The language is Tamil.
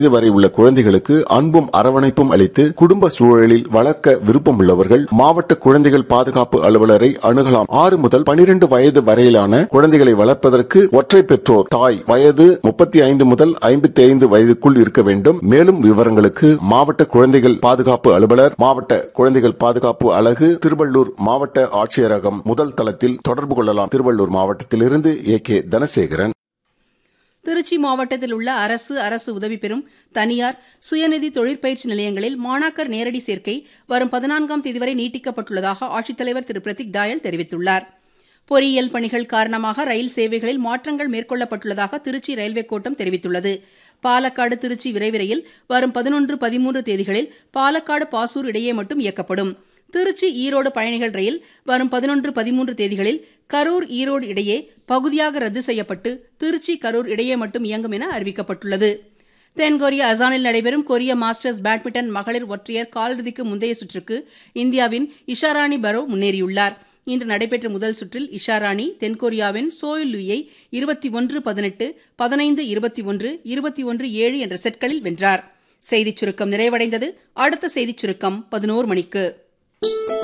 வரை உள்ள குழந்தைகளுக்கு அன்பும் அரவணைப்பும் அளித்து குடும்ப சூழலில் வளர்க்க விருப்பமுள்ளவர்கள் மாவட்ட குழந்தைகள் பாதுகாப்பு அலுவலரை அணுகலாம் ஆறு முதல் பனிரெண்டு வயது வரையிலான குழந்தைகளை வளர்ப்பதற்கு ஒற்றை பெற்றோர் தாய் வயது முப்பத்தி ஐந்து முதல் ஐம்பத்தி ஐந்து வயதுக்குள் இருக்க வேண்டும் மேலும் விவரங்களுக்கு மாவட்ட குழந்தைகள் பாதுகாப்பு அலுவலர் மாவட்ட குழந்தைகள் பாதுகாப்பு அலகு திருவள்ளூர் மாவட்ட ஆட்சியரகம் முதல் தளத்தில் தொடர்பு கொள்ளலாம் திருவள்ளூர் மாவட்டத்திலிருந்து ஏ கே தனசேகரன் திருச்சி மாவட்டத்தில் உள்ள அரசு அரசு உதவி பெறும் தனியார் சுயநிதி தொழிற்பயிற்சி நிலையங்களில் மாணாக்கர் நேரடி சேர்க்கை வரும் பதினான்காம் தேதி வரை நீட்டிக்கப்பட்டுள்ளதாக ஆட்சித்தலைவர் திரு பிரதீக் தாயல் தெரிவித்துள்ளார் பொறியியல் பணிகள் காரணமாக ரயில் சேவைகளில் மாற்றங்கள் மேற்கொள்ளப்பட்டுள்ளதாக திருச்சி ரயில்வே கோட்டம் தெரிவித்துள்ளது பாலக்காடு திருச்சி விரைவு ரயில் வரும் பதினொன்று பதிமூன்று தேதிகளில் பாலக்காடு பாசூர் இடையே மட்டும் இயக்கப்படும் திருச்சி ஈரோடு பயணிகள் ரயில் வரும் பதினொன்று பதிமூன்று தேதிகளில் கரூர் ஈரோடு இடையே பகுதியாக ரத்து செய்யப்பட்டு திருச்சி கரூர் இடையே மட்டும் இயங்கும் என அறிவிக்கப்பட்டுள்ளது தென்கொரிய அசானில் நடைபெறும் கொரிய மாஸ்டர்ஸ் பேட்மிண்டன் மகளிர் ஒற்றையர் காலிறுதிக்கு முந்தைய சுற்றுக்கு இந்தியாவின் இஷாராணி பரோ முன்னேறியுள்ளார் இன்று நடைபெற்ற முதல் சுற்றில் இஷாராணி தென்கொரியாவின் சோயுல் லுயை இருபத்தி ஒன்று பதினெட்டு பதினைந்து இருபத்தி ஒன்று இருபத்தி ஒன்று ஏழு என்ற செட்களில் வென்றார் செய்திச் சுருக்கம் நிறைவடைந்தது அடுத்த செய்திச் சுருக்கம் பதினோரு மணிக்கு